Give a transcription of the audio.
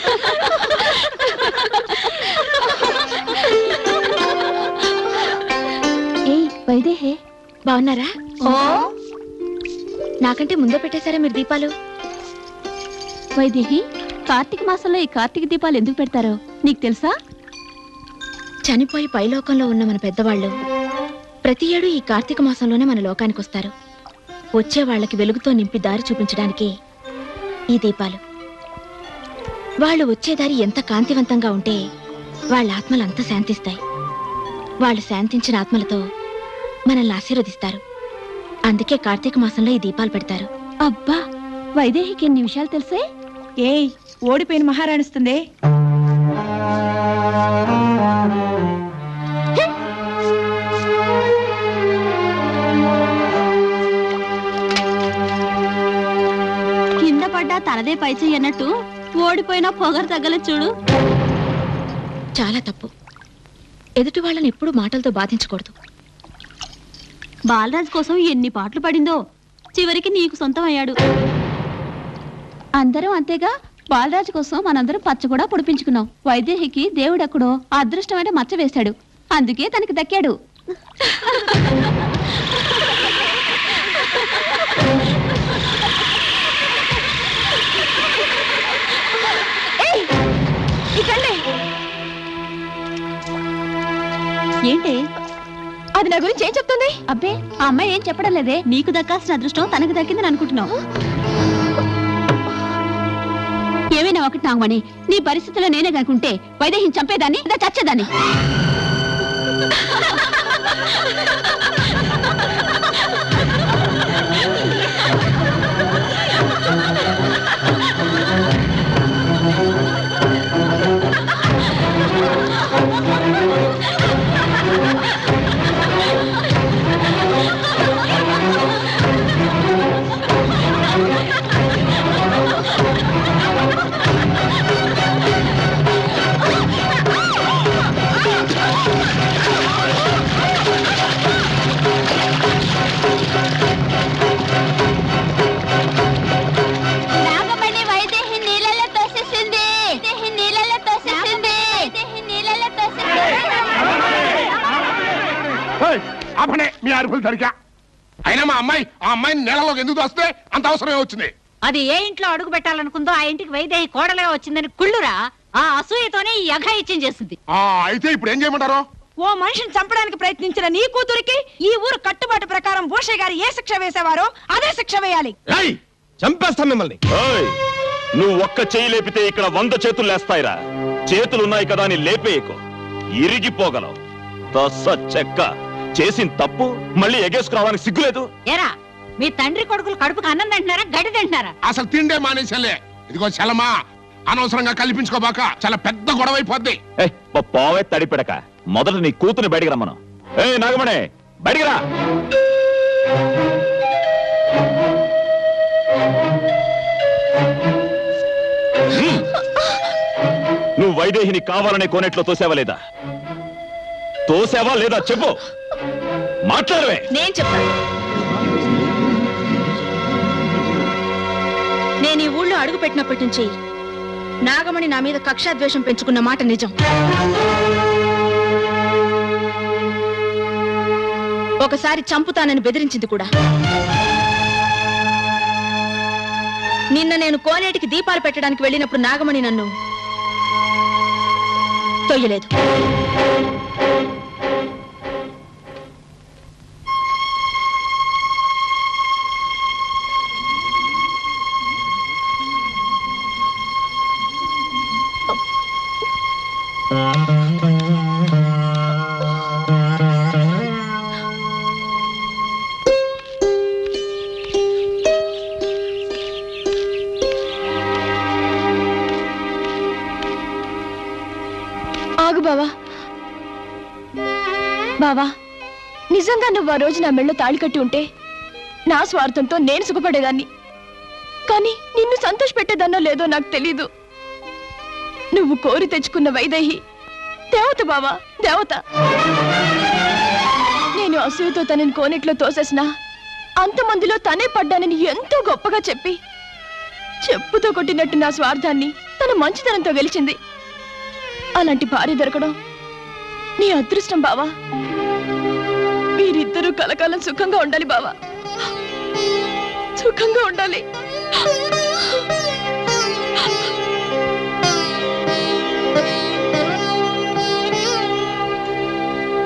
ఏయ్ వైదేహే బాగున్నారా ఓ నాకంటే ముందే పెట్టేశారా మీరు దీపాలు వైదేహి కార్తీక మాసంలో ఈ కార్తీక దీపాలు ఎందుకు పెడతారో నీకు తెలుసా చనిపోయి పైలోకంలో ఉన్న మన పెద్దవాళ్ళు ప్రతి ఏడు ఈ కార్తీక మాసంలోనే మన లోకానికి వస్తారు వచ్చే వాళ్ళకి వెలుగుతో నింపి దారి చూపించడానికి ఈ దీపాలు వాళ్ళు వచ్చే దారి ఎంత కాంతివంతంగా ఉంటే వాళ్ళ ఆత్మలు అంత శాంతిస్తాయి వాళ్ళు శాంతించిన ఆత్మలతో మనల్ని ఆశీర్వదిస్తారు అందుకే కార్తీక మాసంలో ఈ దీపాలు పెడతారు అబ్బా వైదేహికి ఎన్ని విషయాలు తెలుసే ఏయ్ ఓడిపోయిన మహారాణిస్తుంది కింద పడ్డా తనదే పై చెయ్యి అన్నట్టు ఓడిపోయినా పొగరు తగ్గల చూడు చాలా తప్పు ఎదుటి వాళ్ళని ఎప్పుడూ మాటలతో బాధించకూడదు బాలరాజ్ కోసం ఎన్ని పాటలు పడిందో చివరికి నీకు సొంతం అయ్యాడు అందరం అంతేగా బాలరాజ్ కోసం మనందరం పచ్చ కూడా పొడిపించుకున్నాం వైదేహికి దేవుడెక్కడో అదృష్టమైన మచ్చ వేశాడు అందుకే తనకి దక్కాడు ఏంటి అది నా గురించి ఏం చెప్తుంది అబ్బే ఆ అమ్మాయి ఏం చెప్పడం లేదే నీకు దక్కాల్సిన అదృష్టం తనకు దక్కిందని అనుకుంటున్నావు ఏమైనా ఒకటి నాగమణి నీ పరిస్థితిలో నేనే కనుకుంటే వైదేహిని చంపేదాన్ని లేదా చచ్చేదాన్ని నాగమణి వైదేహి నీళ్ళలో తోసేసింది వైదేహి నీళ్ళలో తోసేసింది వైదేహి నీళ్ళలో అప్పుడే మీ అరుపులు సరిగా అయినా మా అమ్మాయి ఆ అమ్మాయిని నెలలోకి ఎందుకు వస్తే అంత అవసరమే వచ్చింది అది ఏ ఇంట్లో అడుగు పెట్టాలనుకుందో ఆ ఇంటికి వైదేహి కోడలే వచ్చిందని కుళ్ళురా ఆ అసూయతోనే ఈ అఘాయిత్యం చేసింది ఆ అయితే ఇప్పుడు ఏం చేయమంటారు ఓ మనిషిని చంపడానికి ప్రయత్నించిన నీ కూతురికి ఈ ఊరు కట్టుబాటు ప్రకారం భూషయ్య గారు ఏ శిక్ష వేసేవారో అదే శిక్ష వేయాలి ఏయ్ చంపేస్తాం మిమ్మల్ని ఓయ్ నువ్వు ఒక్క చెయ్యి లేపితే ఇక్కడ వంద చేతులు లేస్తాయిరా చేతులున్నాయి కదా అని లేపేయకు ఇరిగిపోగలవు తస్స చెక్క చేసిన తప్పు మళ్ళీ ఎగేసుకురావడానికి సిగ్గులేదు ఏరా మీ తండ్రి కొడుకులు కడుపుకు అన్నం తింటున్నారా గడ్డి తింటున్నారా అసలు తిండే మానేసలే ఇదిగో చలమా అనవసరంగా కల్పించుకోబాక చాలా పెద్ద గొడవ అయిపోద్ది ఏ పోవే తడిపెడక మొదట నీ కూతుని బయటికి రమ్మను ఏ నాగమణి బయటికి రా హ్మ్. నువ్వు వైదేహిని కావాలనే కోనెట్లో తోసావా లేదా తోసావా లేదా చెప్పు మాట్లాడవే నేను చెప్తాను నేను ఈ ఊళ్ళో అడుగు పెట్టినప్పటి నుంచి నాగమణి నా మీద కక్షాద్వేషం పెంచుకున్న మాట నిజం ఒకసారి చంపుతానని బెదిరించింది కూడా నిన్న నేను కోనేటికి దీపాలు పెట్టడానికి వెళ్ళినప్పుడు నాగమణి నన్ను తొయ్యలేదు ఆగు బావా బావా నిజంగా నువ్వు ఆ రోజు నా మెళ్ళో తాళి కట్టి ఉంటే నా స్వార్థంతో నేను సుఖపడేదాన్ని కానీ నిన్ను సంతోష పెట్టేదన్నో లేదో నాకు తెలీదు నువ్వు కోరి తెచ్చుకున్న వైదేహి దేవత బావా దేవత నేను అసూయతో తనని కోనేట్లో తోసేసిన అంతమందిలో తనే పడ్డానని ఎంతో గొప్పగా చెప్పి చెప్పుతో కొట్టినట్టు నా స్వార్థాన్ని తన తను మంచితనంతో గెలిచింది అలాంటి భార్య దొరకడం నీ అదృష్టం బావా మీరిద్దరూ కలకాలం సుఖంగా ఉండాలి బావా సుఖంగా ఉండాలి